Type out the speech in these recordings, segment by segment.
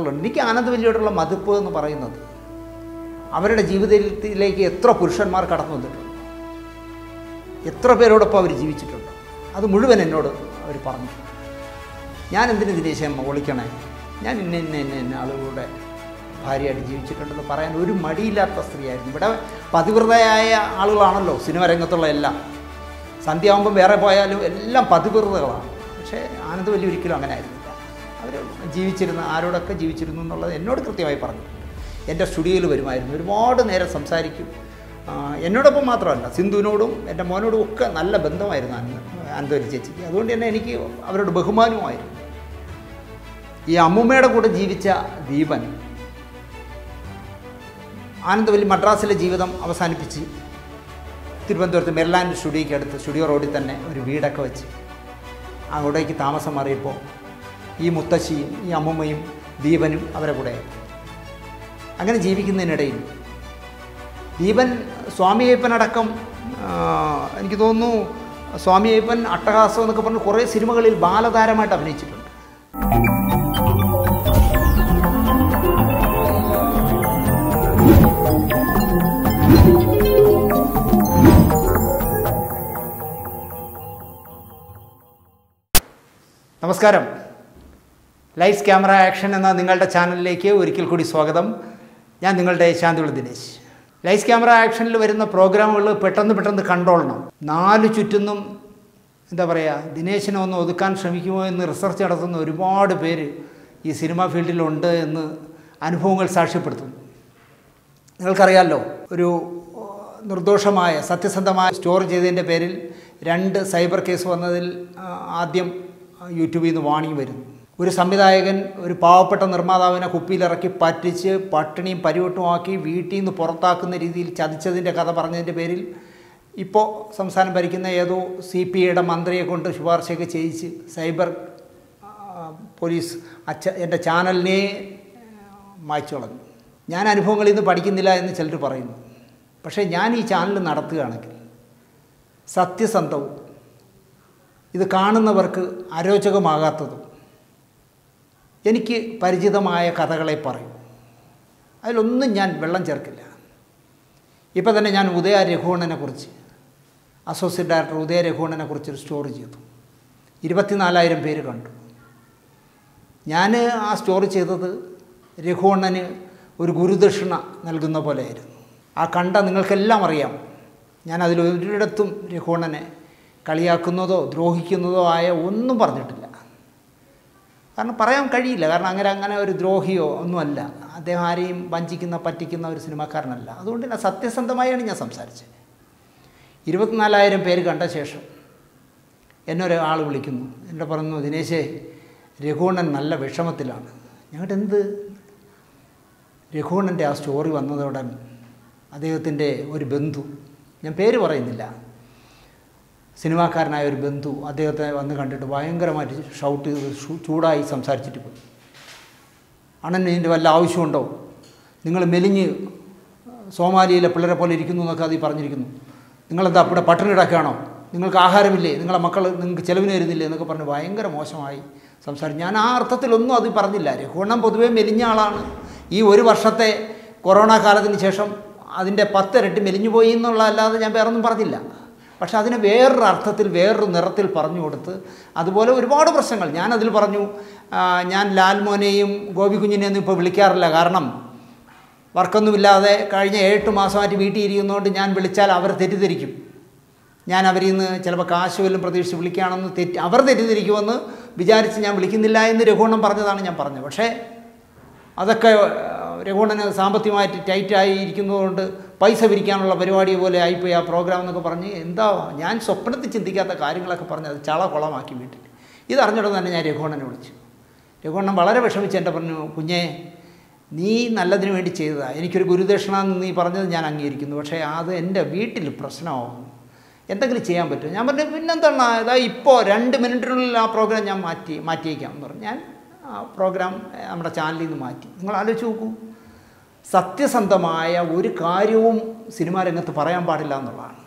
സുഹൃത്തുക്കളുണ്ട് എനിക്ക് ആനന്ദവല്ലിയോടുള്ള മതിപ്പ് എന്ന് പറയുന്നത് അവരുടെ ജീവിതത്തിലേക്ക് എത്ര പുരുഷന്മാർ കടന്നു വന്നിട്ടുണ്ട് എത്ര പേരോടൊപ്പം അവർ ജീവിച്ചിട്ടുണ്ട് അത് മുഴുവൻ എന്നോട് അവർ പറഞ്ഞു ഞാൻ എന്തിനു ദിനേശം ഒളിക്കണേ ഞാൻ ഇന്ന ഇന്ന ഇന്ന ഇന്ന ആളുകളുടെ ഭാര്യയായിട്ട് ജീവിച്ചിട്ടുണ്ടെന്ന് പറയാൻ ഒരു മടിയില്ലാത്ത സ്ത്രീയായിരുന്നു ഇവിടെ പതിവ്രതയായ ആളുകളാണല്ലോ സിനിമ രംഗത്തുള്ള എല്ലാം സന്ധ്യയാകുമ്പം വേറെ പോയാലും എല്ലാം പതിവ്രതകളാണ് പക്ഷേ ആനന്ദ് വലിയ ഒരിക്കലും അങ്ങനെ ആയിരുന്നില്ല അവർ ജീവിച്ചിരുന്ന ആരോടൊക്കെ ജീവിച്ചിരുന്നു എന്നുള്ളത് എന്നോട് കൃത്യമായി പറഞ്ഞിട്ടുണ്ട് എൻ്റെ സ്റ്റുഡിയോയിൽ വരുമായിരുന്നു ഒരുപാട് നേരം സംസാരിക്കും ആ, എന്നോടൊപ്പം മാത്രമല്ല സിന്ധുവിനോടും എൻ്റെ മോനോടും ഒക്കെ നല്ല ബന്ധമായിരുന്നു അന്ന് ആനന്ദവല്ലി ചേച്ചിക്ക് അതുകൊണ്ട് തന്നെ എനിക്ക് അവരോട് ബഹുമാനവുമായിരുന്നു ഈ അമ്മുമ്മയുടെ കൂടെ ജീവിച്ച ദീപൻ ആനന്ദവല്ലി മദ്രാസിലെ ജീവിതം അവസാനിപ്പിച്ച് തിരുവനന്തപുരത്ത് മെർലാൻഡ് സ്റ്റുഡിയോയ്ക്ക് അടുത്ത് സ്റ്റുഡിയോ റോഡിൽ തന്നെ ഒരു വീടൊക്കെ വെച്ച് അങ്ങോട്ടേക്ക് താമസം മാറിയപ്പോൾ ഈ മുത്തശ്ശിയും ഈ അമ്മുമ്മയും ദീപനും അവരെ കൂടെ അങ്ങനെ ജീവിക്കുന്നതിനിടയിൽ ദീപൻ സ്വാമി അയ്യപ്പനടക്കം ആ, എനിക്ക് തോന്നുന്നു സ്വാമി അയ്യപ്പൻ അട്ടഹാസം എന്നൊക്കെ പറഞ്ഞ് കുറേ സിനിമകളിൽ ബാലതാരമായിട്ട് അഭിനയിച്ചിട്ടുണ്ട് നമസ്കാരം ലൈറ്റ്സ് ക്യാമറ ആക്ഷൻ എന്ന നിങ്ങളുടെ ചാനലിലേക്ക് ഒരിക്കൽ കൂടി സ്വാഗതം ഞാൻ നിങ്ങളുടെ ശാന്തിയുള്ള ദിനേശ് ലൈറ്റ്സ് ക്യാമറ ആക്ഷനിൽ വരുന്ന പ്രോഗ്രാമുകൾ പെട്ടെന്ന് പെട്ടെന്ന് കണ്ടോളണം നാല് ചുറ്റുന്നും എന്താ പറയുക ദിനേശിനെ ഒന്ന് ഒതുക്കാൻ ശ്രമിക്കുമോ എന്ന് റിസർച്ച് നടത്തുന്ന ഒരുപാട് പേര് ഈ സിനിമാ ഫീൽഡിലുണ്ട് എന്ന് അനുഭവങ്ങൾ സാക്ഷ്യപ്പെടുത്തുന്നു നിങ്ങൾക്കറിയാമല്ലോ ഒരു ഏഹ്, നിർദോഷമായ സത്യസന്ധമായ സ്റ്റോർ ചെയ്തതിൻ്റെ പേരിൽ രണ്ട് സൈബർ കേസ് വന്നതിൽ ആ, ആദ്യം ആ, യൂട്യൂബിൽ നിന്ന് വാണിംഗ് വരുന്നു ഒരു സംവിധായകൻ ഒരു പാവപ്പെട്ട നിർമ്മാതാവിനെ കുപ്പിയിലിറക്കി പറ്റിച്ച് പട്ടിണിയും പരിവട്ടുമാക്കി വീട്ടിൽ നിന്ന് പുറത്താക്കുന്ന രീതിയിൽ ചതിച്ചതിൻ്റെ കഥ പറഞ്ഞതിൻ്റെ പേരിൽ ഇപ്പോൾ സംസ്ഥാനം ഭരിക്കുന്ന ഏതോ സി പി ഐയുടെ മന്ത്രിയെ കൊണ്ട് ശുപാർശയൊക്കെ ചെയ്യിച്ച് സൈബർ ആ, പോലീസ് അച്ഛ എൻ്റെ ചാനലിനെ മായ്ച്ചു കളഞ്ഞു ഞാൻ അനുഭവങ്ങളിൽ നിന്ന് പഠിക്കുന്നില്ല എന്ന് ചിലർ പറയുന്നു പക്ഷേ ഞാൻ ഈ ചാനൽ നടത്തുകയാണെങ്കിൽ സത്യസന്ധവും ഇത് കാണുന്നവർക്ക് അരോചകമാകാത്തതും എനിക്ക് പരിചിതമായ കഥകളെ പറയും അതിലൊന്നും ഞാൻ വെള്ളം ചേർക്കില്ല ഇപ്പോൾ തന്നെ ഞാൻ ഉദയ രഘുവണ്ണനെ കുറിച്ച് അസോസിയേറ്റ് ഡയറക്ടർ ഉദയ രഘുവണ്ണനെ കുറിച്ചൊരു സ്റ്റോറി ചെയ്തു ഇരുപത്തിനാലായിരം പേര് കണ്ടു ഞാൻ ആ സ്റ്റോറി ചെയ്തത് രഘുവണ്ണന് ഒരു ഗുരുദക്ഷിണ നൽകുന്ന പോലെയായിരുന്നു ആ കണ്ട നിങ്ങൾക്കെല്ലാം അറിയാം ഞാൻ അതിൽ ഒരിടത്തും രഘുവണ്ണനെ കളിയാക്കുന്നതോ ദ്രോഹിക്കുന്നതോ ആയ ഒന്നും പറഞ്ഞിട്ടില്ല കാരണം പറയാൻ കഴിയില്ല കാരണം അങ്ങനെ അങ്ങനെ ഒരു ദ്രോഹിയോ ഒന്നുമല്ല അദ്ദേഹം ആരെയും വഞ്ചിക്കുന്ന പറ്റിക്കുന്ന ഒരു സിനിമാക്കാരനല്ല അതുകൊണ്ട് തന്നെ സത്യസന്ധമായാണ് ഞാൻ സംസാരിച്ചത് ഇരുപത്തിനാലായിരം പേര് കണ്ട ശേഷം എന്നെ ഒരാൾ വിളിക്കുന്നു എന്നെ പറഞ്ഞു ദിനേശേ രഘുവണ്ണൻ നല്ല വിഷമത്തിലാണ് ഞങ്ങളുടെ എന്ത് രഘുവണ്ണൻ്റെ ആ സ്റ്റോറി വന്നതോടെ അദ്ദേഹത്തിൻ്റെ ഒരു ബന്ധു ഞാൻ പേര് പറയുന്നില്ല സിനിമാക്കാരനായ ഒരു ബന്ധു അദ്ദേഹത്തെ വന്ന് കണ്ടിട്ട് ഭയങ്കരമായിട്ട് ഷൗട്ട് ചെയ്ത് ഷൂ- ചൂടായി സംസാരിച്ചിട്ട് പോയി അണ്ണന് ഇതിൻ്റെ വല്ല ആവശ്യമുണ്ടോ നിങ്ങൾ മെലിഞ്ഞ് സോമാലിയിലെ പിള്ളേരെ പോലെ ഇരിക്കുന്നു എന്നൊക്കെ അതിൽ പറഞ്ഞിരിക്കുന്നു നിങ്ങളെന്താ ഇവിടെ പട്ടിണി കിടക്കുകയാണോ നിങ്ങൾക്ക് ആഹാരമില്ലേ നിങ്ങളെ മക്കൾ നിങ്ങൾക്ക് ചിലവിന് തരുന്നില്ലേ എന്നൊക്കെ പറഞ്ഞ് ഭയങ്കര മോശമായി സംസാരിച്ചു ഞാൻ ആ അർത്ഥത്തിലൊന്നും അത് പറഞ്ഞില്ല രഘുവണ്ണം പൊതുവേ മെലിഞ്ഞ ആളാണ് ഈ ഒരു വർഷത്തെ കൊറോണ കാലത്തിന് ശേഷം അതിൻ്റെ പത്തിരട്ടി മെലിഞ്ഞു പോയി എന്നുള്ള അല്ലാതെ ഞാൻ വേറൊന്നും പറഞ്ഞില്ല പക്ഷെ അതിനെ വേറൊരു അർത്ഥത്തിൽ വേറൊരു നിറത്തിൽ പറഞ്ഞു കൊടുത്ത് അതുപോലെ ഒരുപാട് പ്രശ്നങ്ങൾ ഞാനതിൽ പറഞ്ഞു ആ, ഞാൻ ലാൽമോനെയും ഗോപികുഞ്ഞിനെയൊന്നും ഇപ്പോൾ വിളിക്കാറില്ല കാരണം വർക്കൊന്നുമില്ലാതെ കഴിഞ്ഞ എട്ട് മാസമായിട്ട് വീട്ടിൽ ഇരിക്കുന്നതുകൊണ്ട് ഞാൻ വിളിച്ചാൽ അവർ തെറ്റിദ്ധരിക്കും ഞാൻ അവരിൽ നിന്ന് ചിലപ്പോൾ കാശ് വല്ലതും പ്രതീക്ഷിച്ച് വിളിക്കുകയാണെന്ന് തെറ്റി അവർ തെറ്റിദ്ധരിക്കുമെന്ന് വിചാരിച്ച് ഞാൻ വിളിക്കുന്നില്ല എന്ന് രഘുവണ്ണൻ പറഞ്ഞതാണ് ഞാൻ പറഞ്ഞത് പക്ഷേ അതൊക്കെ ഏഹ്, രഘുവണ്ണന് സാമ്പത്തികമായിട്ട് ടൈറ്റായി ഇരിക്കുന്നതുകൊണ്ട് പൈസ പിരിക്കാനുള്ള പരിപാടി പോലെ ആയിപ്പോയി ആ പ്രോഗ്രാം എന്നൊക്കെ പറഞ്ഞ് എന്താ ഞാൻ സ്വപ്നത്തിൽ ചിന്തിക്കാത്ത കാര്യങ്ങളൊക്കെ പറഞ്ഞ് അത് ചള കുളമാക്കി വീട്ടിൽ ഇതറിഞ്ഞിടന്ന് തന്നെ ഞാൻ രഘുവണ്ണനെ വിളിച്ചു രഘുവണ്ണൻ വളരെ വിഷമിച്ച് എൻ്റെ പറഞ്ഞു കുഞ്ഞേ നീ നല്ലതിന് വേണ്ടി ചെയ്തതാണ് എനിക്കൊരു ഗുരുദക്ഷിണ എന്ന് നീ പറഞ്ഞത് ഞാൻ അംഗീകരിക്കുന്നു പക്ഷേ അത് എൻ്റെ വീട്ടിൽ പ്രശ്നമാവും എന്തെങ്കിലും ചെയ്യാൻ പറ്റുമോ ഞാൻ പറഞ്ഞു പിന്നെന്താണ് ഇതാ ഇപ്പോൾ രണ്ട് മിനിറ്റിനുള്ളിൽ ആ പ്രോഗ്രാം ഞാൻ മാറ്റി മാറ്റിയേക്കാം എന്ന് പറഞ്ഞു ഞാൻ ആ പ്രോഗ്രാം ഏ, നമ്മുടെ ചാനലിൽ നിന്ന് മാറ്റി നിങ്ങൾ ആലോചിച്ച് നോക്കൂ സത്യസന്ധമായ ഒരു കാര്യവും സിനിമാ രംഗത്ത് പറയാൻ പാടില്ല എന്നുള്ളതാണ്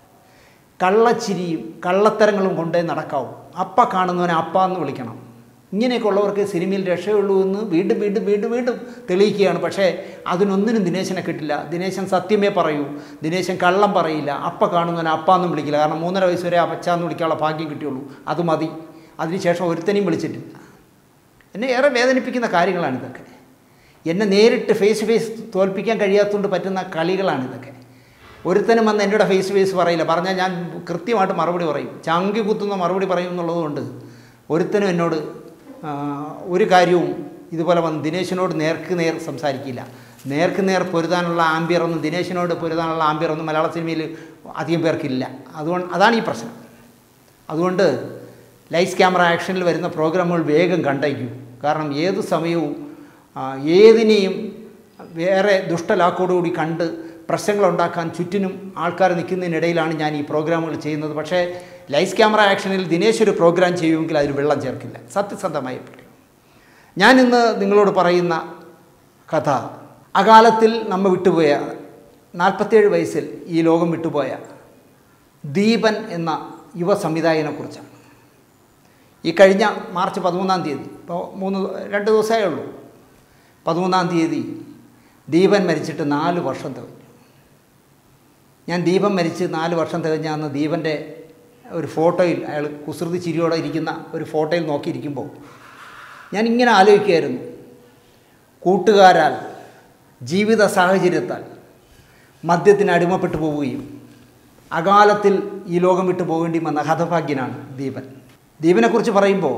കള്ളച്ചിരിയും കള്ളത്തരങ്ങളും കൊണ്ടേ നടക്കാവൂ അപ്പ കാണുന്നവനെ അപ്പ എന്ന് വിളിക്കണം ഇങ്ങനെയൊക്കെ ഉള്ളവർക്ക് സിനിമയിൽ രക്ഷയുള്ളൂ എന്ന് വീണ്ടും വീണ്ടും വീണ്ടും വീണ്ടും തെളിയിക്കുകയാണ് പക്ഷേ അതിനൊന്നിനും ദിനേശനെ കിട്ടില്ല ദിനേശൻ സത്യമേ പറയൂ ദിനേശൻ കള്ളം പറയില്ല അപ്പ കാണുന്നവനെ അപ്പാന്നും വിളിക്കില്ല കാരണം മൂന്നര വയസ്സ് വരെ അപ്പച്ചാന്ന് വിളിക്കാനുള്ള ഭാഗ്യം കിട്ടിയുള്ളൂ അത് മതി അതിനുശേഷം ഒരുത്തനെയും വിളിച്ചിട്ടില്ല എന്നെ ഏറെ വേദനിപ്പിക്കുന്ന കാര്യങ്ങളാണ് ഇതൊക്കെ എന്നെ നേരിട്ട് ഫേസ് ടു ഫേസ് തോൽപ്പിക്കാൻ കഴിയാത്തതുകൊണ്ട് പറ്റുന്ന കളികളാണ് ഇതൊക്കെ ഒരുത്തനും വന്ന് എന്നോട് ഫേസ് ടു ഫേസ് പറയില്ല പറഞ്ഞാൽ ഞാൻ കൃത്യമായിട്ട് മറുപടി പറയും ചങ്കി കുത്തുന്ന മറുപടി പറയും എന്നുള്ളതുകൊണ്ട് ഒരുത്തനും എന്നോട് ആ, ഒരു കാര്യവും ഇതുപോലെ വന്ന് ദിനേശിനോട് നേർക്ക് നേർ സംസാരിക്കില്ല നേർക്ക് നേർ പൊരുതാനുള്ള ആംബിയറൊന്നും ദിനേശിനോട് പൊരുതാനുള്ള ആംബിയറൊന്നും മലയാള സിനിമയിൽ അധികം പേർക്കില്ല അതുകൊണ്ട് അതാണ് ഈ പ്രശ്നം അതുകൊണ്ട് ലൈറ്റ്സ് ക്യാമറ ആക്ഷനിൽ വരുന്ന പ്രോഗ്രാമുകൾ വേഗം കണ്ടയ്ക്കൂ കാരണം ഏത് സമയവും ആ, ഏതിനെയും വേറെ ദുഷ്ടലാക്കോടുകൂടി കണ്ട് പ്രശ്നങ്ങളുണ്ടാക്കാൻ ചുറ്റിനും ആൾക്കാർ നിൽക്കുന്നതിനിടയിലാണ് ഞാൻ ഈ പ്രോഗ്രാമുകൾ ചെയ്യുന്നത് പക്ഷേ ലൈറ്റ്സ് ക്യാമറ ആക്ഷനിൽ ദിനേശ് ഒരു പ്രോഗ്രാം ചെയ്യുമെങ്കിൽ അതിൽ വെള്ളം ചേർക്കില്ല സത്യസന്ധമായി പറയും ഞാൻ ഇന്ന് നിങ്ങളോട് പറയുന്ന കഥ അകാലത്തിൽ നമ്മ വിട്ടുപോയ നാൽപ്പത്തേഴ് വയസ്സിൽ ഈ ലോകം വിട്ടുപോയ ദീപൻ എന്ന യുവ സംവിധായകനെക്കുറിച്ചാണ് ഈ കഴിഞ്ഞ മാർച്ച് പതിമൂന്നാം തീയതി ഇപ്പോൾ മൂന്ന് രണ്ട് ദിവസമേ ഉള്ളൂ പതിമൂന്നാം തീയതി ദീപൻ മരിച്ചിട്ട് നാല് വർഷം തികഞ്ഞു ഞാൻ ദീപൻ മരിച്ച് നാല് വർഷം തികഞ്ഞ അന്ന് ദീപൻ്റെ ഒരു ഫോട്ടോയിൽ അയാൾ കുസൃതി ചിരിയോടെ ഇരിക്കുന്ന ഒരു ഫോട്ടോയിൽ നോക്കിയിരിക്കുമ്പോൾ ഞാൻ ഇങ്ങനെ ആലോചിക്കുകയായിരുന്നു കൂട്ടുകാരാൽ ജീവിത സാഹചര്യത്താൽ മദ്യത്തിന് അടിമപ്പെട്ടു പോവുകയും അകാലത്തിൽ ഈ ലോകം വിട്ടു പോകേണ്ടി വന്ന ഹതഭാഗ്യനാണ് ദീപൻ ദീപനെക്കുറിച്ച് പറയുമ്പോൾ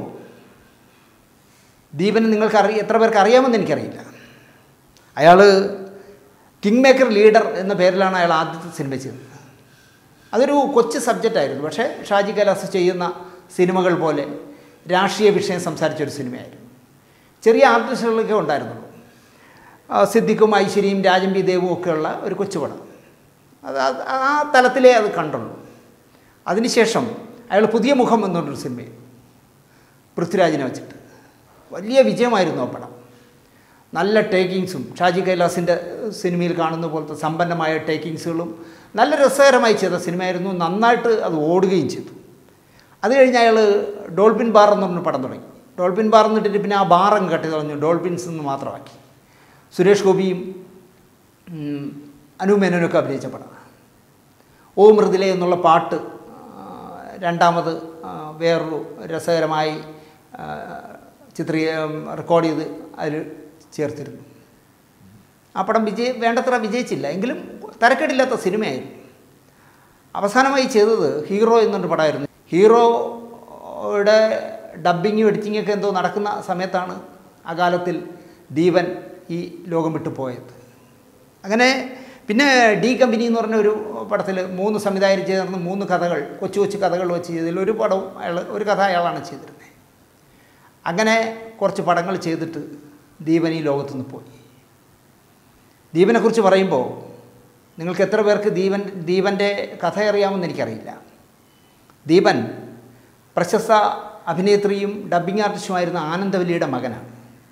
ദീപനെ നിങ്ങൾക്ക് അറിയ എത്ര പേർക്ക് അറിയാമെന്ന് എനിക്കറിയില്ല അയാൾ കിങ് മേക്കർ ലീഡർ എന്ന പേരിലാണ് അയാൾ ആദ്യത്തെ സിനിമ ചെയ്തത് അതൊരു കൊച്ചു സബ്ജക്റ്റായിരുന്നു പക്ഷേ ഷാജി കൈലാസ് ചെയ്യുന്ന സിനിമകൾ പോലെ രാഷ്ട്രീയ വിഷയം സംസാരിച്ച ഒരു സിനിമയായിരുന്നു ചെറിയ ആർട്ടിസ്റ്റുകളൊക്കെ ഉണ്ടായിരുന്നുള്ളൂ ആ, സിദ്ദിഖും ഐശ്വര്യയും രാജം ബി ദേവും ഒക്കെയുള്ള ഒരു കൊച്ചുപടം അത് അത് ആ തലത്തിലേ അത് കണ്ടുള്ളൂ അതിനുശേഷം അയാൾ പുതിയ മുഖം എന്നുള്ളൊരു സിനിമയിൽ പൃഥ്വിരാജിനെ വെച്ചിട്ട് വലിയ വിജയമായിരുന്നു ആ പടം നല്ല ടേക്കിങ്സും ഷാജി കൈലാസിൻ്റെ സിനിമയിൽ കാണുന്ന പോലത്തെ സമ്പന്നമായ ടേക്കിങ്സുകളും നല്ല രസകരമായി ചെയ്ത സിനിമയായിരുന്നു നന്നായിട്ട് അത് ഓടുകയും ചെയ്തു അത് കഴിഞ്ഞ് അയാൾ ഡോൾഫിൻ ബാർ എന്ന് പറഞ്ഞ പടം തുടങ്ങി ഡോൾഫിൻ ബാർ എന്നിട്ടിട്ട് പിന്നെ ആ ബാറങ്ങ് കട്ടി കളഞ്ഞു ഡോൾഫിൻസ് എന്ന് മാത്രമാക്കി സുരേഷ് ഗോപിയും ഉം, അനു മേനോനൊക്കെ അഭിനയിച്ച പടം ഓ മൃദുലേ എന്നുള്ള പാട്ട് ആ, രണ്ടാമത് ആ, വേറൊരു രസകരമായി ആ, ചിത്രീ റെക്കോർഡ് ചെയ്ത് അതിൽ ചേർത്തിരുന്നു ആ പടം വിജയ വേണ്ടത്ര വിജയിച്ചില്ല എങ്കിലും തരക്കേടില്ലാത്ത സിനിമയായിരുന്നു അവസാനമായി ചെയ്തത് ഹീറോ എന്നൊരു പടമായിരുന്നു ഹീറോയുടെ ഡബ്ബിങ്ങും എഡിറ്റിങ്ങൊക്കെ എന്തോ നടക്കുന്ന സമയത്താണ് അകാലത്തിൽ ദീപൻ ഈ ലോകം വിട്ടു പോയത് അങ്ങനെ പിന്നെ ഡി കമ്പനി എന്ന് പറഞ്ഞ ഒരു പടത്തിൽ മൂന്ന് സംവിധായകർ ചേർന്ന് മൂന്ന് കഥകൾ കൊച്ചു കൊച്ചു കഥകൾ വെച്ച് ചെയ്തതിൽ ഒരു പടവും അയാൾ ഒരു കഥ അയാളാണ് ചെയ്തിരുന്നത് അങ്ങനെ കുറച്ച് പടങ്ങൾ ചെയ്തിട്ട് ദീപൻ ഈ ലോകത്തുനിന്ന് പോയി ദീപനെക്കുറിച്ച് പറയുമ്പോൾ നിങ്ങൾക്ക് എത്ര പേർക്ക് ദീപൻ ദീപൻ്റെ കഥ അറിയാമെന്ന് എനിക്കറിയില്ല ദീപൻ പ്രശസ്ത അഭിനേത്രിയും ഡബ്ബിംഗ് ആർട്ടിസ്റ്റുമായിരുന്ന ആനന്ദവല്ലിയുടെ മകനാണ്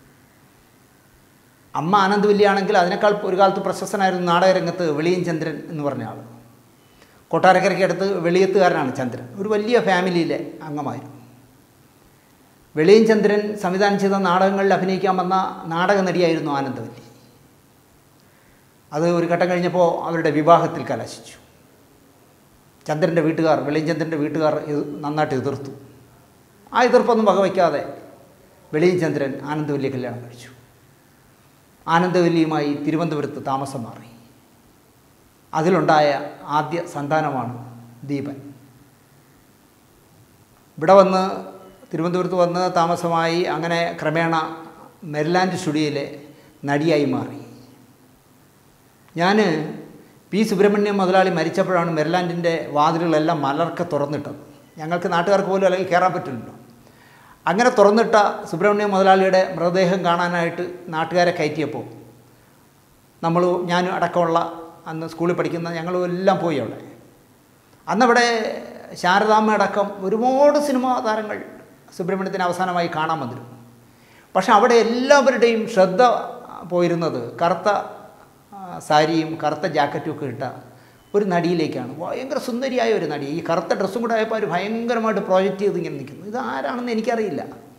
അമ്മ ആനന്ദവല്ലിയാണെങ്കിൽ അതിനേക്കാൾ ഒരു കാലത്ത് പ്രശസ്തനായിരുന്നു നാടകരംഗത്ത് വെളിയൻ ചന്ദ്രൻ എന്ന് പറഞ്ഞ ആൾ കൊട്ടാരക്കരയ്ക്ക് അടുത്ത് വെളിയത്തുകാരനാണ് ചന്ദ്രൻ ഒരു വലിയ ഫാമിലിയിലെ അംഗമായിരുന്നു വെളിയൻ ചന്ദ്രൻ സംവിധാനം ചെയ്ത നാടകങ്ങളിൽ അഭിനയിക്കാൻ വന്ന നാടക നടിയായിരുന്നു ആനന്ദവല്ലി അത് ഒരു ഘട്ടം കഴിഞ്ഞപ്പോൾ അവരുടെ വിവാഹത്തിൽ കലാശിച്ചു ചന്ദ്രൻ്റെ വീട്ടുകാർ വെളിയൻ ചന്ദ്രൻ്റെ വീട്ടുകാർ ഇത് നന്നായിട്ട് എതിർത്തു ആ എതിർപ്പൊന്നും വകവയ്ക്കാതെ വെളിയൻ ചന്ദ്രൻ ആനന്ദവല്ലിയെ കല്യാണം കഴിച്ചു ആനന്ദവല്ലിയുമായി തിരുവനന്തപുരത്ത് താമസം മാറി അതിലുണ്ടായ ആദ്യ സന്താനമാണ് ദീപൻ ഇവിടെ വന്ന് തിരുവനന്തപുരത്ത് വന്ന് താമസമായി അങ്ങനെ ക്രമേണ മെരിലാൻഡ് സ്റ്റുഡിയോയിലെ നടിയായി മാറി ഞാൻ പി സുബ്രഹ്മണ്യം മുതലാളി മരിച്ചപ്പോഴാണ് മെരിലാൻഡിൻ്റെ വാതിലുകളെല്ലാം മലർക്കെ തുറന്നിട്ടത് ഞങ്ങൾക്ക് നാട്ടുകാർക്ക് പോലും അല്ലെങ്കിൽ കയറാൻ പറ്റില്ലല്ലോ അങ്ങനെ തുറന്നിട്ട സുബ്രഹ്മണ്യം മുതലാളിയുടെ മൃതദേഹം കാണാനായിട്ട് നാട്ടുകാരെ കയറ്റിയപ്പോൾ നമ്മൾ ഞാൻ അടക്കമുള്ള അന്ന് സ്കൂളിൽ പഠിക്കുന്ന ഞങ്ങളും എല്ലാം പോയി അവിടെ അന്നവിടെ ശാരദാമ്മ അടക്കം ഒരുപാട് സിനിമാ താരങ്ങൾ സുബ്രഹ്മണ്യത്തിന് അവസാനമായി കാണാൻ വന്നിരുന്നു പക്ഷെ അവിടെ എല്ലാവരുടെയും ശ്രദ്ധ പോയിരുന്നത് കറുത്ത ആ, സാരിയും കറുത്ത ജാക്കറ്റും ഒക്കെ ഇട്ട ഒരു നടിയിലേക്കാണ് ഭയങ്കര സുന്ദരിയായ ഒരു നടി ഈ കറുത്ത ഡ്രസ്സും കൂടെ ആയപ്പോൾ അവർ ഭയങ്കരമായിട്ട് പ്രോജക്റ്റ് ചെയ്ത് ഇങ്ങനെ നിൽക്കുന്നു ഇത് ആരാണെന്ന് എനിക്കറിയില്ല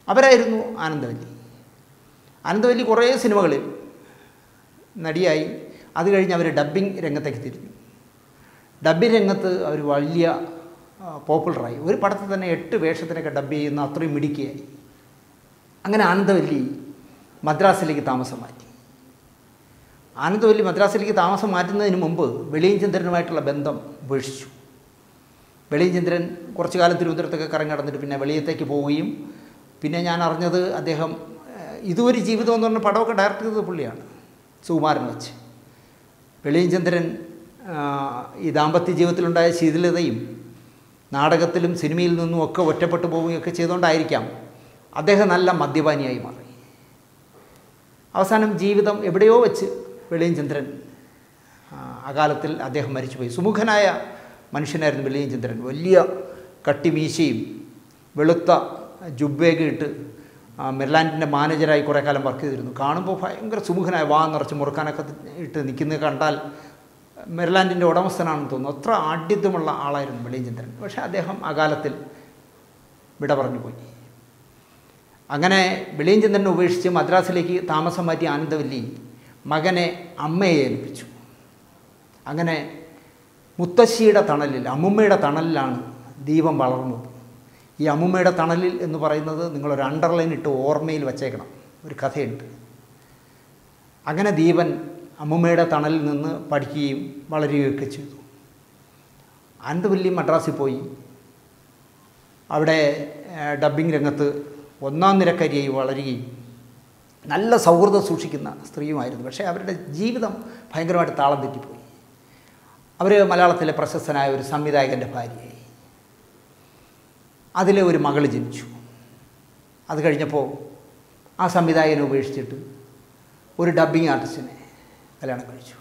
അവരായിരുന്നു ആനന്ദവല്ലി ആനന്ദവല്ലി കുറേ സിനിമകളിൽ നടിയായി അത് കഴിഞ്ഞ് അവർ ഡബ്ബിംഗ് രംഗത്തേക്ക് തിരിഞ്ഞു ഡബ്ബിംഗ് രംഗത്ത് അവർ വലിയ ആ, പോപ്പുലറായി ഒരു പടത്തിൽ തന്നെ എട്ട് വേഷത്തിനൊക്കെ ഡബ് ചെയ്യുന്ന അത്രയും മിടുക്കിയായി അങ്ങനെ ആനന്ദവല്ലി മദ്രാസിലേക്ക് താമസം മാറ്റി ആനന്ദവല്ലി മദ്രാസിലേക്ക് താമസം മാറ്റുന്നതിന് മുമ്പ് വെളിയഞ്ചന്ദ്രനുമായിട്ടുള്ള ബന്ധം ഉപേക്ഷിച്ചു വെളിയഞ്ചന്ദ്രൻ കുറച്ചു കാലം തിരുവനന്തപുരത്തൊക്കെ കറങ്ങി നടന്നിട്ട് പിന്നെ വെളിയത്തേക്ക് പോവുകയും പിന്നെ ഞാൻ അറിഞ്ഞത് അദ്ദേഹം ഏഹ്, ഇതുവരെ ജീവിതം എന്ന് പറഞ്ഞ പടമൊക്കെ ഡയറക്റ്റ് ചെയ്തത് പുള്ളിയാണ് സുകുമാരൻ വെച്ച് വെളിയഞ്ചന്ദ്രൻ ആ, ഈ ദാമ്പത്യ ജീവിതത്തിലുണ്ടായ ശീതലതയും നാടകത്തിലും സിനിമയിൽ നിന്നും ഒക്കെ ഒറ്റപ്പെട്ടു പോവുകയൊക്കെ ചെയ്തുകൊണ്ടായിരിക്കാം അദ്ദേഹം നല്ല മദ്യപാനിയായി മാറി അവസാനം ജീവിതം എവിടെയോ വെച്ച് വെളിയഞ്ചന്ദ്രൻ ആ, അകാലത്തിൽ അദ്ദേഹം മരിച്ചുപോയി സുമുഖനായ മനുഷ്യനായിരുന്നു വെളിയഞ്ചന്ദ്രൻ വലിയ കട്ടിമീശയും വെളുത്ത ജുബ്ബയൊക്കെ ഇട്ട് ആ, മെർലാൻഡിൻ്റെ മാനേജരായി കുറേ കാലം വർക്ക് ചെയ്തിരുന്നു കാണുമ്പോൾ ഭയങ്കര സുമുഖനായ വാ നിറച്ച് മുറുക്കാനൊക്കെ ഇട്ട് നിൽക്കുന്നത് കണ്ടാൽ മെർലാൻഡിൻ്റെ ഉടമസ്ഥനാണെന്ന് തോന്നുന്നു അത്ര ആഢ്യത്വമുള്ള ആളായിരുന്നു വെളിയഞ്ചന്ദ്രൻ പക്ഷേ അദ്ദേഹം അകാലത്തിൽ വിട പറഞ്ഞു പോയി അങ്ങനെ വെളിയഞ്ചന്ദ്രനെ ഉപേക്ഷിച്ച് മദ്രാസിലേക്ക് താമസം മാറ്റി ആനന്ദവല്ലി മകനെ അമ്മയെ ഏൽപ്പിച്ചു അങ്ങനെ മുത്തശ്ശിയുടെ തണലിൽ അമ്മുമ്മയുടെ തണലിലാണ് ദീപം വളർന്നത് ഈ അമ്മുമ്മയുടെ തണലിൽ എന്ന് പറയുന്നത് നിങ്ങളൊരു അണ്ടർലൈൻ ഇട്ട് ഓർമ്മയിൽ വച്ചേക്കണം ഒരു കഥയുണ്ട് അങ്ങനെ ദീപൻ അമ്മുമ്മയുടെ തണലിൽ നിന്ന് പഠിക്കുകയും വളരുകയൊക്കെ ചെയ്തു ആനന്ദവല്ലി മദ്രാസിൽ പോയി അവിടെ ഡബ്ബിംഗ് രംഗത്ത് ഒന്നാം നിരക്കരിയായി വളരുകയും നല്ല സൗഹൃദം സൂക്ഷിക്കുന്ന സ്ത്രീയുമായിരുന്നു പക്ഷേ അവരുടെ ജീവിതം ഭയങ്കരമായിട്ട് താളം തെറ്റിപ്പോയി അവർ മലയാളത്തിലെ പ്രശസ്തനായ ഒരു സംവിധായകൻ്റെ ഭാര്യയായി അതിലെ ഒരു മകൾ ജനിച്ചു അത് കഴിഞ്ഞപ്പോൾ ആ സംവിധായകനെ ഉപേക്ഷിച്ചിട്ട് ഒരു ഡബ്ബിംഗ് ആർട്ടിസ്റ്റിനെ കല്യാണം കഴിച്ചു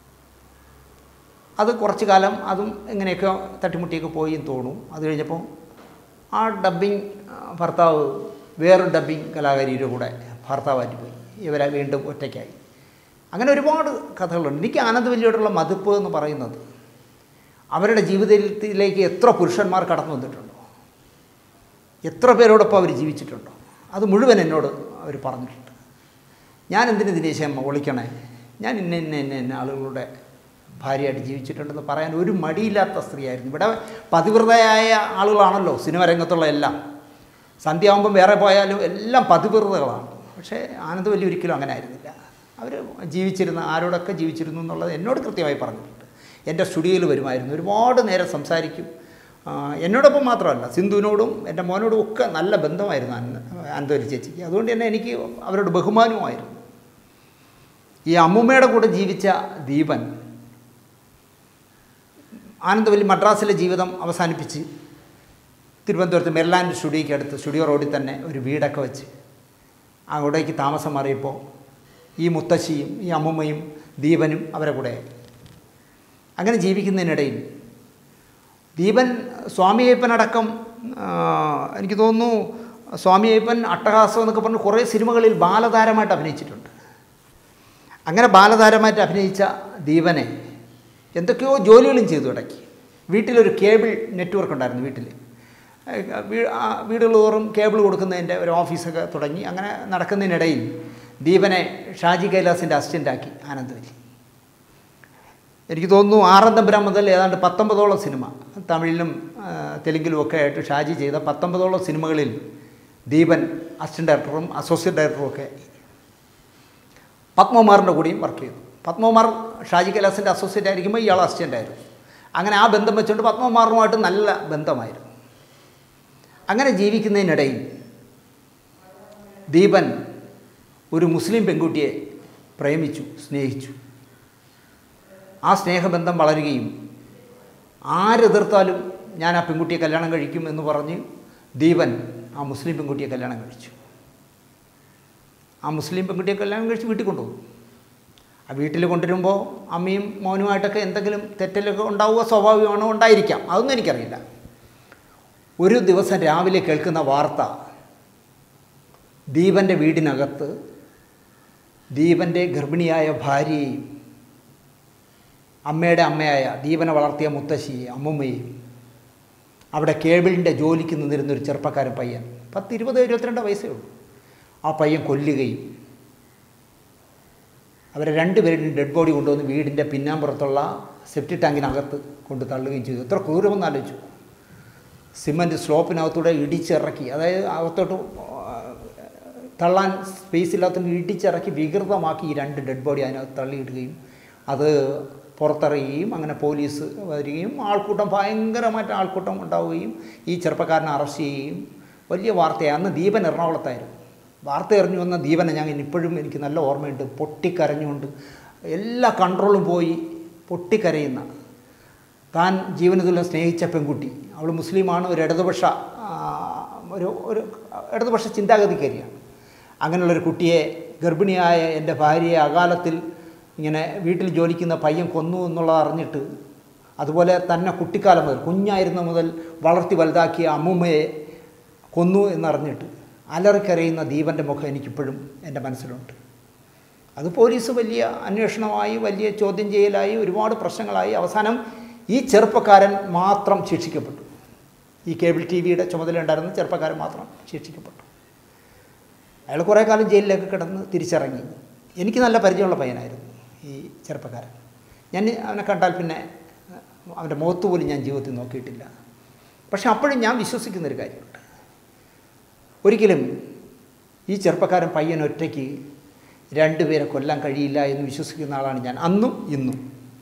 അത് കുറച്ച് കാലം അതും ഇങ്ങനെയൊക്കെ തട്ടിമുട്ടിയൊക്കെ പോയി എന്ന് തോന്നും അത് കഴിഞ്ഞപ്പോൾ ആ ഡബ്ബിംഗ് ഭർത്താവ് വേറൊരു ഡബ്ബിംഗ് കലാകാരിയുടെ കൂടെ ഭർത്താവായിട്ട് പോയി ഇവരെ വീണ്ടും ഒറ്റയ്ക്കായി അങ്ങനെ ഒരുപാട് കഥകളുണ്ട് എനിക്ക് ആനന്ദവല്ലിയോടുള്ള മതിപ്പ് എന്ന് പറയുന്നത് അവരുടെ ജീവിതത്തിലേക്ക് എത്ര പുരുഷന്മാർ കടന്നു വന്നിട്ടുണ്ടോ എത്ര പേരോടൊപ്പം അവർ ജീവിച്ചിട്ടുണ്ടോ അത് മുഴുവൻ എന്നോട് അവർ പറഞ്ഞിട്ടുണ്ട് ഞാൻ എന്തിനു ദിനേശ് അമ്മ ഒളിക്കണേ ഞാൻ ഇന്ന ഇന്ന ഇന്ന ഇന്ന ആളുകളുടെ ഭാര്യയായിട്ട് ജീവിച്ചിട്ടുണ്ടെന്ന് പറയാൻ ഒരു മടിയില്ലാത്ത സ്ത്രീയായിരുന്നു ഇവിടെ പതിവ്രതയായ ആളുകളാണല്ലോ സിനിമ രംഗത്തുള്ള എല്ലാം സന്ധ്യയാകുമ്പം വേറെ പോയാലും എല്ലാം പതിവ്രതകളാണ് പക്ഷേ ആനന്ദവല്ലി ഒരിക്കലും അങ്ങനെ ആയിരുന്നില്ല അവർ ജീവിച്ചിരുന്ന ആരോടൊക്കെ ജീവിച്ചിരുന്നു എന്നുള്ളത് എന്നോട് കൃത്യമായി പറഞ്ഞിട്ടുണ്ട് എൻ്റെ സ്റ്റുഡിയോയിൽ വരുമായിരുന്നു ഒരുപാട് നേരം സംസാരിക്കും ആ, എന്നോടൊപ്പം മാത്രമല്ല സിന്ധുവിനോടും എൻ്റെ മോനോടും ഒക്കെ നല്ല ബന്ധമായിരുന്നു ആനന്ദ ആനന്ദവല്ലി ചേച്ചിക്ക് അതുകൊണ്ട് തന്നെ എനിക്ക് അവരോട് ബഹുമാനവുമായിരുന്നു ഈ അമ്മുമ്മയുടെ കൂടെ ജീവിച്ച ദീപൻ ആനന്ദവല്ലി മദ്രാസിലെ ജീവിതം അവസാനിപ്പിച്ച് തിരുവനന്തപുരത്ത് മെർലാൻഡ് സ്റ്റുഡിയോയ്ക്ക് അടുത്ത് സ്റ്റുഡിയോ റോഡിൽ തന്നെ ഒരു വീടൊക്കെ വെച്ച് അവിടേക്ക് താമസം മാറിയപ്പോൾ ഈ മുത്തശ്ശിയും ഈ അമ്മുമ്മയും ദീപനും അവരെ കൂടെയായി അങ്ങനെ ജീവിക്കുന്നതിനിടയിൽ ദീപൻ സ്വാമി അയ്യപ്പനടക്കം ആ, എനിക്ക് തോന്നുന്നു സ്വാമി അയ്യപ്പൻ അട്ടഹാസം എന്നൊക്കെ പറഞ്ഞ് കുറേ സിനിമകളിൽ ബാലതാരമായിട്ട് അഭിനയിച്ചിട്ടുണ്ട് അങ്ങനെ ബാലതാരമായിട്ട് അഭിനയിച്ച ദീപനെ എന്തൊക്കെയോ ജോലികളും ചെയ്തു ഇടയ്ക്ക് വീട്ടിലൊരു കേബിൾ നെറ്റ്വർക്ക് ഉണ്ടായിരുന്നു വീട്ടിൽ വീ- ആ വീടുകൾ തോറും കേബിൾ കൊടുക്കുന്നതിൻ്റെ ഒരു ഓഫീസൊക്കെ തുടങ്ങി അങ്ങനെ നടക്കുന്നതിനിടയിൽ ദീപനെ ഷാജി കൈലാസിൻ്റെ അസിസ്റ്റൻ്റാക്കി ആനന്ദവല്ലി എനിക്ക് തോന്നുന്നു ആറാം തമ്പുരാൻ മുതൽ ഏതാണ്ട് പത്തൊമ്പതോളം സിനിമ തമിഴിലും ആ, തെലുങ്കിലും ഒക്കെ ആയിട്ട് ഷാജി ചെയ്ത പത്തൊമ്പതോളം സിനിമകളിൽ ദീപൻ അസിസ്റ്റൻ്റ് ഡയറക്ടറും അസോസിയേറ്റ് ഡയറക്ടറും ഒക്കെ പത്മകുമാറിൻ്റെ കൂടെയും വർക്ക് ചെയ്തു പത്മകുമാർ ഷാജി കൈലാസിൻ്റെ അസോസിയേറ്റ് ആയിരിക്കുമ്പോൾ ഇയാൾ അസിസ്റ്റൻ്റ് ആയിരുന്നു അങ്ങനെ ആ ബന്ധം വെച്ചുകൊണ്ട് പത്മകുമാറുമായിട്ട് നല്ല ബന്ധമായിരുന്നു അങ്ങനെ ജീവിക്കുന്നതിനിടയിൽ ദീപൻ ഒരു മുസ്ലിം പെൺകുട്ടിയെ പ്രേമിച്ചു സ്നേഹിച്ചു ആ സ്നേഹബന്ധം വളരുകയും ആരെതിർത്താലും ഞാൻ ആ പെൺകുട്ടിയെ കല്യാണം കഴിക്കും എന്ന് പറഞ്ഞ് ദീപൻ ആ മുസ്ലിം പെൺകുട്ടിയെ കല്യാണം കഴിച്ചു ആ മുസ്ലിം പെൺകുട്ടിയെ കല്യാണം കഴിച്ച് വീട്ടിൽ കൊണ്ടുപോകും ആ വീട്ടിൽ കൊണ്ടുവരുമ്പോൾ അമ്മയും മോനുമായിട്ടൊക്കെ എന്തെങ്കിലും തെറ്റലൊക്കെ ഉണ്ടാവുക സ്വാഭാവികമാണോ ഉണ്ടായിരിക്കാം അതൊന്നും എനിക്കറിയില്ല ഒരു ദിവസം രാവിലെ കേൾക്കുന്ന വാർത്ത ദീപൻ്റെ വീടിനകത്ത് ദീപൻ്റെ ഗർഭിണിയായ ഭാര്യയെയും അമ്മയുടെ അമ്മയായ ദീപനെ വളർത്തിയ മുത്തശ്ശിയെ അമ്മുമ്മയെയും അവിടെ കേബിളിൻ്റെ ജോലിക്ക് നിന്നിരുന്ന ഒരു ചെറുപ്പക്കാരൻ പയ്യൻ പത്ത് ഇരുപത് ഇരുപത്തിരണ്ട് വയസ്സേ ഉള്ളൂ ആ പയ്യൻ കൊല്ലുകയും അവരെ രണ്ടുപേരുടെയും ഡെഡ് ബോഡി കൊണ്ടുവന്ന് വീടിൻ്റെ പിന്നാമ്പുറത്തുള്ള സെപ്റ്റി ടാങ്കിനകത്ത് കൊണ്ട് തള്ളുകയും ചെയ്തു എത്ര ക്രൂരമെന്ന് ആലോചിച്ചു സിമൻറ്റ് സ്ലോപ്പിനകത്തൂടെ ഇടിച്ചിറക്കി അതായത് അകത്തോട്ട് ആ, തള്ളാൻ സ്പേസ് ഇല്ലാത്തതുകൊണ്ട് ഇടിച്ചിറക്കി വികൃതമാക്കി ഈ രണ്ട് ഡെഡ് ബോഡി അതിനകത്ത് തള്ളിയിടുകയും അത് പുറത്തിറങ്ങുകയും അങ്ങനെ പോലീസ് വരികയും ആൾക്കൂട്ടം ഭയങ്കരമായിട്ട് ആൾക്കൂട്ടം ഉണ്ടാവുകയും ഈ ചെറുപ്പക്കാരനെ അറസ്റ്റ് ചെയ്യുകയും വലിയ വാർത്തയാണ് അന്ന് ദീപൻ എറണാകുളത്തായിരുന്നു വാർത്ത എറിഞ്ഞു വന്ന ദീപനെ ഞാൻ ഇപ്പോഴും എനിക്ക് നല്ല ഓർമ്മയുണ്ട് പൊട്ടിക്കരഞ്ഞുകൊണ്ട് എല്ലാ കൺട്രോളും പോയി പൊട്ടിക്കരയുന്ന താൻ ജീവനതുല്യം സ്നേഹിച്ച പെൺകുട്ടി അവൾ മുസ്ലിമാണ് ഒരു ഇടതുപക്ഷ ആ, ഒരു ഒരു ഇടതുപക്ഷ ചിന്താഗതിക്കാരിയാണ് അങ്ങനെയുള്ളൊരു കുട്ടിയെ ഗർഭിണിയായ എൻ്റെ ഭാര്യയെ അകാലത്തിൽ ഇങ്ങനെ വീട്ടിൽ ജോലിക്കുന്ന പയ്യൻ കൊന്നു എന്നുള്ളത് അറിഞ്ഞിട്ട് അതുപോലെ തന്നെ കുട്ടിക്കാലം മുതൽ കുഞ്ഞായിരുന്ന മുതൽ വളർത്തി വലുതാക്കിയ അമ്മൂമ്മയെ കൊന്നു എന്നറിഞ്ഞിട്ട് അലറിക്കരയുന്ന ദീപൻ്റെ മുഖം എനിക്കിപ്പോഴും എൻ്റെ മനസ്സിലുണ്ട് അത് പോലീസ് വലിയ അന്വേഷണമായി വലിയ ചോദ്യം ചെയ്യലായി ഒരുപാട് പ്രശ്നങ്ങളായി അവസാനം ഈ ചെറുപ്പക്കാരൻ മാത്രം ശിക്ഷിക്കപ്പെട്ടു ഈ കേബിൾ ടി വിയുടെ ചുമതല ഉണ്ടായിരുന്ന ചെറുപ്പക്കാരൻ മാത്രം ശിക്ഷിക്കപ്പെട്ടു അയാൾ കുറേ കാലം ജയിലിലേക്ക് കിടന്ന് തിരിച്ചിറങ്ങി എനിക്ക് നല്ല പരിചയമുള്ള പയ്യനായിരുന്നു ഈ ചെറുപ്പക്കാരൻ ഞാൻ അവനെ കണ്ടാൽ പിന്നെ അവൻ്റെ മുഖത്ത് പോലും ഞാൻ ജീവിതത്തിൽ നോക്കിയിട്ടില്ല പക്ഷെ അപ്പോഴും ഞാൻ വിശ്വസിക്കുന്നൊരു കാര്യമുണ്ട് ഒരിക്കലും ഈ ചെറുപ്പക്കാരൻ പയ്യൻ ഒറ്റയ്ക്ക് രണ്ടുപേരെ കൊല്ലാൻ കഴിയില്ല എന്ന് വിശ്വസിക്കുന്ന ആളാണ് ഞാൻ അന്നും ഇന്നും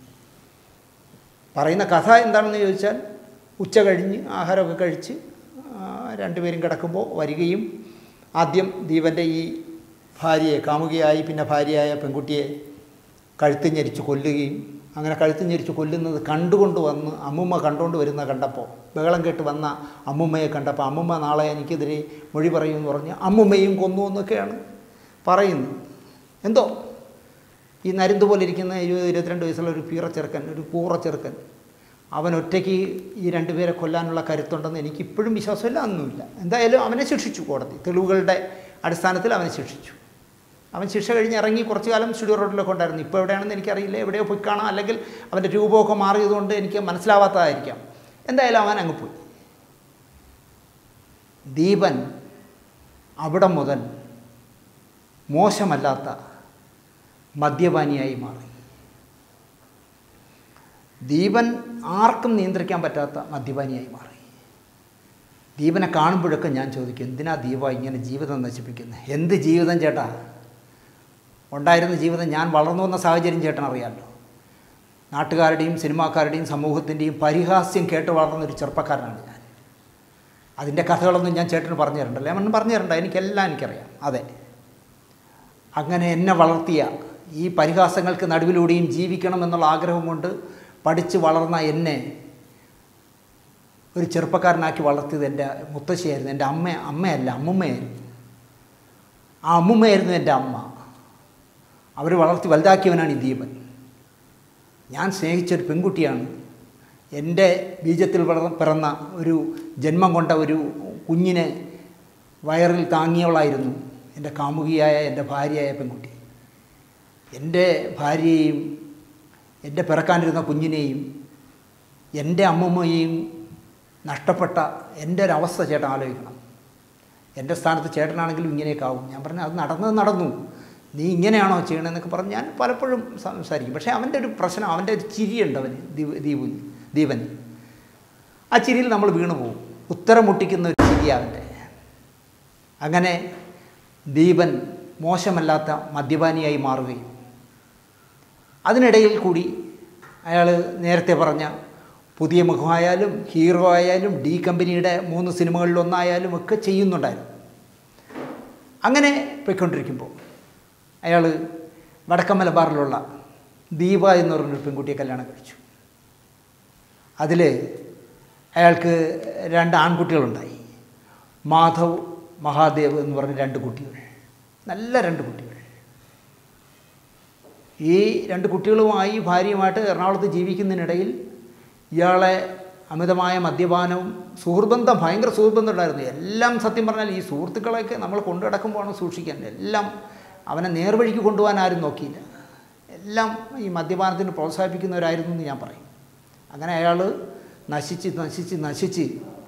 പറയുന്ന കഥ എന്താണെന്ന് ചോദിച്ചാൽ ഉച്ച കഴിഞ്ഞ് ആഹാരമൊക്കെ കഴിച്ച് ആ, രണ്ടുപേരും കിടക്കുമ്പോൾ വരികയും ആദ്യം ദീപൻ്റെ ഈ ഭാര്യയെ കാമുകിയായി പിന്നെ ഭാര്യയായ പെൺകുട്ടിയെ കഴുത്ത് ഞെരിച്ച് കൊല്ലുകയും അങ്ങനെ കഴുത്ത് ഞെരിച്ച് കൊല്ലുന്നത് കണ്ടുകൊണ്ട് വന്ന് അമ്മുമ്മ കണ്ടുകൊണ്ട് വരുന്ന കണ്ടപ്പോൾ ബഹളം കേട്ട് വന്ന അമ്മുമ്മയെ കണ്ടപ്പോൾ അമ്മുമ്മ നാളെ എനിക്കെതിരെ മൊഴി പറയുമെന്ന് പറഞ്ഞ് അമ്മുമ്മയും കൊന്നു എന്നൊക്കെയാണ് പറയുന്നത് എന്തോ ഈ നരുന്ത് പോലെ ഇരിക്കുന്ന ഇരുപത് ഇരുപത്തിരണ്ട് വയസ്സുള്ള ഒരു പീറ ചെറുക്കൻ ഒരു കൂറ ചെറുക്കൻ അവൻ ഒറ്റയ്ക്ക് ഈ രണ്ടുപേരെ കൊല്ലാനുള്ള കരുത്തുണ്ടെന്ന് എനിക്ക് ഇപ്പോഴും വിശ്വാസമില്ല അന്നുമില്ല എന്തായാലും അവനെ ശിക്ഷിച്ചു കോടതി തെളിവുകളുടെ അടിസ്ഥാനത്തിൽ അവനെ ശിക്ഷിച്ചു അവൻ ശിക്ഷ കഴിഞ്ഞ് ഇറങ്ങി കുറച്ചു കാലം സ്റ്റുഡിയോ റോഡിലൊക്കെ ഉണ്ടായിരുന്നു ഇപ്പോൾ എവിടെയാണെന്ന് എനിക്കറിയില്ല എവിടെയോ പോയി കാണാം അല്ലെങ്കിൽ അവൻ്റെ രൂപമൊക്കെ മാറിയതുകൊണ്ട് എനിക്ക് മനസ്സിലാവാത്തതായിരിക്കാം എന്തായാലും അവൻ അങ്ങ് പോയി ദീപൻ അവിടെ മുതൽ മോശമല്ലാത്ത മദ്യപാനിയായി മാറി ദീപൻ ആർക്കും നിയന്ത്രിക്കാൻ പറ്റാത്ത മദ്യപാനിയായി മാറി ദീപനെ കാണുമ്പോഴൊക്കെ ഞാൻ ചോദിക്കും എന്തിനാ ദീപ ഇങ്ങനെ ജീവിതം നശിപ്പിക്കുന്നത് എന്ത് ജീവിതം ചേട്ടാ ഉണ്ടായിരുന്ന ജീവിതം ഞാൻ വളർന്നു വന്ന സാഹചര്യം ചേട്ടൻ അറിയാമല്ലോ നാട്ടുകാരുടെയും സിനിമാക്കാരുടെയും സമൂഹത്തിൻ്റെയും പരിഹാസ്യം കേട്ട് വളർന്ന ഒരു ചെറുപ്പക്കാരനാണ് ഞാൻ അതിൻ്റെ കഥകളൊന്നും ഞാൻ ചേട്ടന് പറഞ്ഞു തരണ്ടല്ലോ ഞാൻ പറഞ്ഞു തരണ്ട എനിക്കെല്ലാം എനിക്കറിയാം അതെ അങ്ങനെ എന്നെ വളർത്തിയ ഈ പരിഹാസങ്ങൾക്ക് നടുവിലൂടെയും ജീവിക്കണം എന്നുള്ള ആഗ്രഹം കൊണ്ട് പഠിച്ച് വളർന്ന എന്നെ ഒരു ചെറുപ്പക്കാരനാക്കി വളർത്തിയത് എൻ്റെ മുത്തശ്ശിയായിരുന്നു എൻ്റെ അമ്മ അമ്മയല്ല അമ്മുമ്മയായിരുന്നു ആ അമ്മുമ്മയായിരുന്നു എൻ്റെ അമ്മ അവർ വളർത്തി വലുതാക്കിയവനാണ് ഈ ദീപൻ ഞാൻ സ്നേഹിച്ചൊരു പെൺകുട്ടിയാണ് എൻ്റെ ബീജത്തിൽ വളർ പിറന്ന ഒരു ജന്മം കൊണ്ട ഒരു കുഞ്ഞിനെ വയറിൽ താങ്ങിയവളായിരുന്നു എൻ്റെ കാമുകിയായ എൻ്റെ ഭാര്യയായ പെൺകുട്ടി എൻ്റെ ഭാര്യയെയും എൻ്റെ പിറക്കാനിരുന്ന കുഞ്ഞിനെയും എൻ്റെ അമ്മമ്മയെയും നഷ്ടപ്പെട്ട എൻ്റെ ഒരവസ്ഥ ചേട്ടൻ ആലോചിക്കണം എൻ്റെ സ്ഥാനത്ത് ചേട്ടനാണെങ്കിലും ഇങ്ങനെയൊക്കെ ആവും ഞാൻ പറഞ്ഞു അത് നടന്നത് നടന്നു നീ ഇങ്ങനെയാണോ ചെയ്യണമെന്നൊക്കെ പറഞ്ഞ് ഞാൻ പലപ്പോഴും സംസാരിക്കും പക്ഷേ അവൻ്റെ ഒരു പ്രശ്നം അവൻ്റെ ഒരു ചിരിയുണ്ട് അവന് ദീപ ദീപുന് ദീപന് ആ ചിരിയിൽ നമ്മൾ വീണു പോകും ഉത്തരം മുട്ടിക്കുന്ന ഒരു ചിരി അവൻ്റെ അങ്ങനെ ദീപൻ മോശമല്ലാത്ത മദ്യപാനിയായി മാറുകയും അതിനിടയിൽ കൂടി അയാൾ നേരത്തെ പറഞ്ഞ പുതിയ മുഖമായാലും ഹീറോ ആയാലും ഡി കമ്പനിയുടെ മൂന്ന് സിനിമകളിലൊന്നായാലും ഒക്കെ ചെയ്യുന്നുണ്ടായിരുന്നു അങ്ങനെ പോയിക്കൊണ്ടിരിക്കുമ്പോൾ അയാൾ വടക്കം മലബാറിലുള്ള ദീപ എന്ന് പറഞ്ഞൊരു പെൺകുട്ടിയെ കല്യാണം കഴിച്ചു അതിൽ അയാൾക്ക് രണ്ട് ആൺകുട്ടികളുണ്ടായി മാധവ് മഹാദേവ് എന്ന് പറഞ്ഞ രണ്ട് കുട്ടികൾ നല്ല രണ്ട് കുട്ടികൾ ഈ രണ്ട് കുട്ടികളുമായി ഭാര്യയുമായിട്ട് എറണാകുളത്ത് ജീവിക്കുന്നതിനിടയിൽ ഇയാളെ അമിതമായ മദ്യപാനവും സുഹൃബന്ധം ഭയങ്കര സുഹൃബന്ധം ഉണ്ടായിരുന്നു എല്ലാം സത്യം പറഞ്ഞാൽ ഈ സുഹൃത്തുക്കളെയൊക്കെ നമ്മൾ കൊണ്ടു നടക്കുമ്പോഴാണ് സൂക്ഷിക്കാൻ എല്ലാം അവനെ നേർവഴിക്ക് കൊണ്ടുപോകാൻ ആരും നോക്കിയില്ല എല്ലാം ഈ മദ്യപാനത്തിന് പ്രോത്സാഹിപ്പിക്കുന്നവരായിരുന്നു എന്ന് ഞാൻ പറയും അങ്ങനെ അയാൾ നശിച്ച് നശിച്ച് നശിച്ച്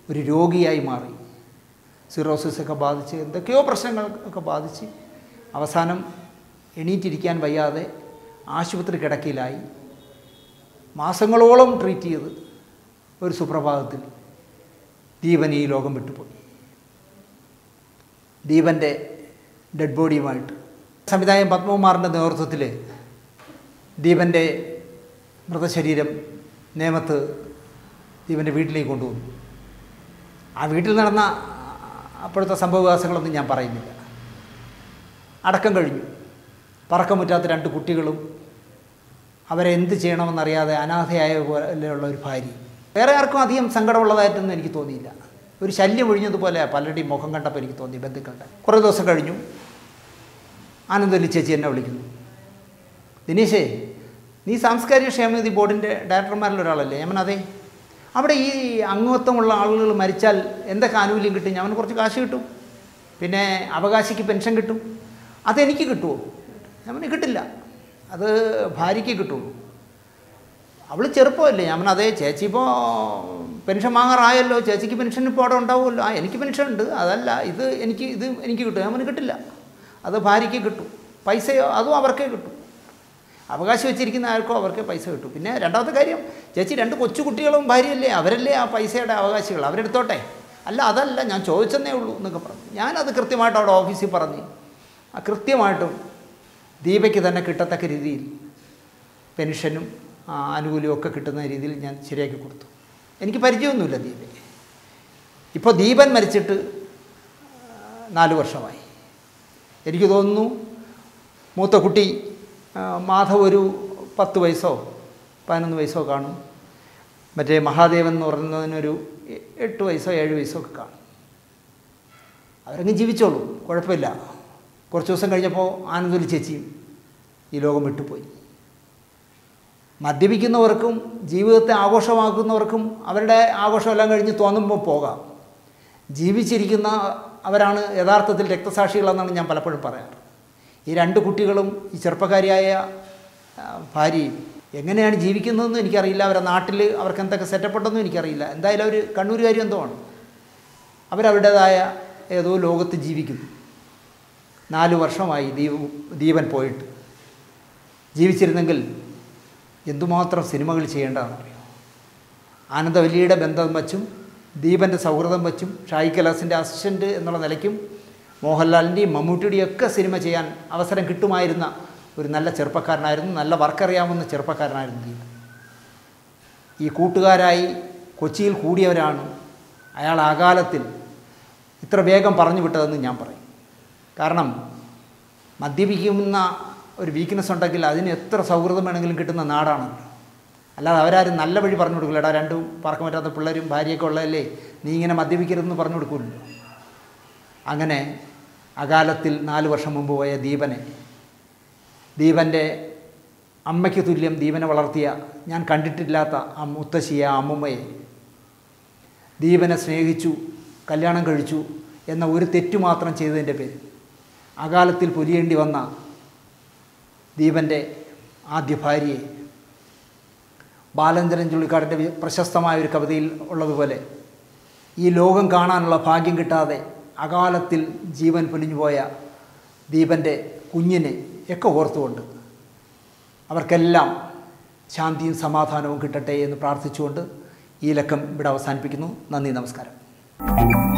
ഒരു രോഗിയായി മാറി സിറോസിസ് ഒക്കെ ബാധിച്ച് എന്തൊക്കെയോ പ്രശ്നങ്ങൾ ഒക്കെ ബാധിച്ച് അവസാനം എണീറ്റിരിക്കാൻ വയ്യാതെ ആശുപത്രി കിടക്കയിലായി മാസങ്ങളോളം ട്രീറ്റ് ചെയ്ത് ഒരു സുപ്രഭാതത്തിൽ ദീപൻ ഈ ലോകം വിട്ടുപോയി ദീപൻ്റെ ഡെഡ് ബോഡിയുമായിട്ട് സംവിധായകൻ പത്മകുമാറിൻ്റെ നേതൃത്വത്തിൽ ദീപൻ്റെ മൃതശരീരം നേമത്ത് ദീപൻ്റെ വീട്ടിലേക്ക് കൊണ്ടുവന്നു ആ വീട്ടിൽ നടന്ന അപ്പോഴത്തെ സംഭവവികാസങ്ങളൊന്നും ഞാൻ പറയുന്നില്ല അടക്കം കഴിഞ്ഞു പറക്കമുറ്റാത്ത രണ്ട് കുട്ടികളും അവരെ എന്ത് ചെയ്യണമെന്നറിയാതെ അനാഥയായ പോലെയുള്ള ഒരു ഭാര്യ വേറെ ആർക്കും അധികം സങ്കടമുള്ളതായിട്ടൊന്നും എനിക്ക് തോന്നിയില്ല ഒരു ശല്യം ഒഴിഞ്ഞതുപോലെ പലരുടെയും മുഖം കണ്ടപ്പോൾ എനിക്ക് തോന്നി ബന്ധുക്കളുടെ കുറേ ദിവസം കഴിഞ്ഞു ആനന്ദലി ചേച്ചി എന്നെ വിളിക്കുന്നു ദിനേശേ നീ സാംസ്കാരിക ക്ഷേമനിധി ബോർഡിൻ്റെ ഡയറക്ടർമാരിൽ ഒരാളല്ലേ ഞാൻ അതെ അവിടെ ഈ അംഗത്വമുള്ള ആളുകൾ മരിച്ചാൽ എന്തൊക്കെ ആനുകൂല്യം കിട്ടും ഞാൻ കുറച്ച് കാശ് കിട്ടും പിന്നെ അവകാശിക്ക് പെൻഷൻ കിട്ടും അതെനിക്ക് കിട്ടുമോ ഞാൻ കിട്ടില്ല അത് ഭാര്യയ്ക്ക് കിട്ടുള്ളൂ അവൾ ചെറുപ്പമല്ലേ ഞാൻ പറഞ്ഞു, അതേ ചേച്ചി ഇപ്പോൾ പെൻഷൻ വാങ്ങാറായല്ലോ ചേച്ചിക്ക് പെൻഷൻ ഇപ്പോൾ അവിടെ ഉണ്ടാവുമല്ലോ ആ എനിക്ക് പെൻഷൻ ഉണ്ട് അതല്ല ഇത് എനിക്ക് ഇത് എനിക്ക് കിട്ടും ഞാൻ പറഞ്ഞു, കിട്ടില്ല അത് ഭാര്യയ്ക്ക് കിട്ടും പൈസയോ അതും അവർക്കേ കിട്ടും അവകാശം വെച്ചിരിക്കുന്ന ആർക്കോ അവർക്കേ പൈസ കിട്ടും പിന്നെ രണ്ടാമത്തെ കാര്യം ചേച്ചി രണ്ട് കൊച്ചു കുട്ടികളും ഭാര്യയല്ലേ അവരല്ലേ ആ പൈസയുടെ അവകാശികൾ അവരെടുത്തോട്ടെ അല്ല അതല്ല ഞാൻ ചോദിച്ചെന്നേ ഉള്ളൂ എന്നൊക്കെ പറഞ്ഞു ഞാനത് കൃത്യമായിട്ട് അവിടെ ഓഫീസിൽ പറഞ്ഞ് ആ കൃത്യമായിട്ടും ദീപയ്ക്ക് തന്നെ കിട്ടത്തക്ക രീതിയിൽ പെൻഷനും ആ, ആനുകൂല്യവും ഒക്കെ കിട്ടുന്ന രീതിയിൽ ഞാൻ ശരിയാക്കി കൊടുത്തു എനിക്ക് പരിചയമൊന്നുമില്ല ദീപയ്ക്ക് ഇപ്പോൾ ദീപൻ മരിച്ചിട്ട് ആ, നാല് വർഷമായി എനിക്ക് തോന്നുന്നു മൂത്ത കുട്ടി ആ, മാധവ് ഒരു പത്ത് വയസ്സോ പതിനൊന്ന് വയസ്സോ കാണും മറ്റേ മഹാദേവൻ എന്ന് പറയുന്നതിനൊരു എ- എട്ട് വയസ്സോ ഏഴ് വയസ്സോ ഒക്കെ കാണും അവരങ്ങ് ജീവിച്ചോളൂ കുഴപ്പമില്ല കുറച്ച് ദിവസം കഴിഞ്ഞപ്പോൾ ആനന്ദൊലി ചേച്ചിയും ഈ ലോകം വിട്ടുപോയി മദ്യപിക്കുന്നവർക്കും ജീവിതത്തെ ആഘോഷമാക്കുന്നവർക്കും അവരുടെ ആഘോഷമെല്ലാം കഴിഞ്ഞ് തോന്നുമ്പോൾ പോകാം ജീവിച്ചിരിക്കുന്ന അവരാണ് യഥാർത്ഥത്തിൽ രക്തസാക്ഷികളെന്നാണ് ഞാൻ പലപ്പോഴും പറയാറ് ഈ രണ്ട് കുട്ടികളും ഈ ചെറുപ്പക്കാരിയായ ആ, ഭാര്യയും എങ്ങനെയാണ് ജീവിക്കുന്നതെന്ന് എനിക്കറിയില്ല അവരുടെ നാട്ടിൽ അവർക്ക് എന്തൊക്കെ സെറ്റപ്പ് ഉണ്ടെന്നും എനിക്കറിയില്ല എന്തായാലും അവർ കണ്ണൂരുകാരി എന്തോ ആണ് അവരവരുടേതായ ഏതോ ലോകത്ത് ജീവിക്കുന്നു നാല് വർഷമായി ദീപ ദീപൻ പോയിട്ട് ജീവിച്ചിരുന്നെങ്കിൽ എന്തുമാത്രം സിനിമകൾ ചെയ്യേണ്ടതാണെന്നറിയോ ആനന്ദവല്ലിയുടെ ബന്ധം വച്ചും ദീപൻ്റെ സൗഹൃദം വച്ചും ഷായി കലാസിൻ്റെ അസിസ്റ്റൻ്റ് എന്നുള്ള നിലയ്ക്കും മോഹൻലാലിൻ്റെയും മമ്മൂട്ടിയുടെയും ഒക്കെ സിനിമ ചെയ്യാൻ അവസരം കിട്ടുമായിരുന്ന ഒരു നല്ല ചെറുപ്പക്കാരനായിരുന്നു നല്ല വർക്കറിയാവുന്ന ചെറുപ്പക്കാരനായിരുന്നു ദീപൻ ഈ കൂട്ടുകാരായി കൊച്ചിയിൽ കൂടിയവരാണ് അയാൾ അകാലത്തിൽ ഇത്ര വേഗം പറഞ്ഞു വിട്ടതെന്ന് ഞാൻ പറയും കാരണം മദ്യപിക്കുന്ന ഒരു വീക്ക്നെസ് ഉണ്ടെങ്കിൽ അതിന് എത്ര സൗഹൃദം വേണമെങ്കിലും കിട്ടുന്ന നാടാണല്ലോ അല്ലാതെ അവരാരും നല്ല വഴി പറഞ്ഞു കൊടുക്കില്ല എടാ രണ്ടും പറക്കം പറ്റാത്ത പിള്ളേരും ഭാര്യയൊക്കെ ഉള്ളതല്ലേ നീ ഇങ്ങനെ മദ്യപിക്കരുതെന്ന് പറഞ്ഞു കൊടുക്കില്ലല്ലോ അങ്ങനെ അകാലത്തിൽ നാല് വർഷം മുമ്പ് പോയ ദീപനെ ദീപൻ്റെ അമ്മയ്ക്ക് തുല്യം ദീപനെ വളർത്തിയ ഞാൻ കണ്ടിട്ടില്ലാത്ത ആ മുത്തശ്ശിയെ ആ അമ്മുമ്മയെ ദീപനെ സ്നേഹിച്ചു കല്യാണം കഴിച്ചു എന്ന ഒരു തെറ്റു മാത്രം ചെയ്തതിൻ്റെ പേര് അകാലത്തിൽ പൊലിയേണ്ടി വന്ന ദീപൻ്റെ ആദ്യ ഭാര്യയെ ബാലചന്ദ്രൻ ചുള്ളിക്കാടിൻ്റെ വി- പ്രശസ്തമായ ഒരു കവിതയിൽ ഉള്ളതുപോലെ ഈ ലോകം കാണാനുള്ള ഭാഗ്യം കിട്ടാതെ അകാലത്തിൽ ജീവൻ പൊലിഞ്ഞുപോയ ദീപൻ്റെ കുഞ്ഞിനെ ഒക്കെ ഓർത്തുകൊണ്ട് അവർക്കെല്ലാം ശാന്തിയും സമാധാനവും കിട്ടട്ടെ എന്ന് പ്രാർത്ഥിച്ചുകൊണ്ട് ഈ ലക്കം ഇവിടെ അവസാനിപ്പിക്കുന്നു നന്ദി നമസ്കാരം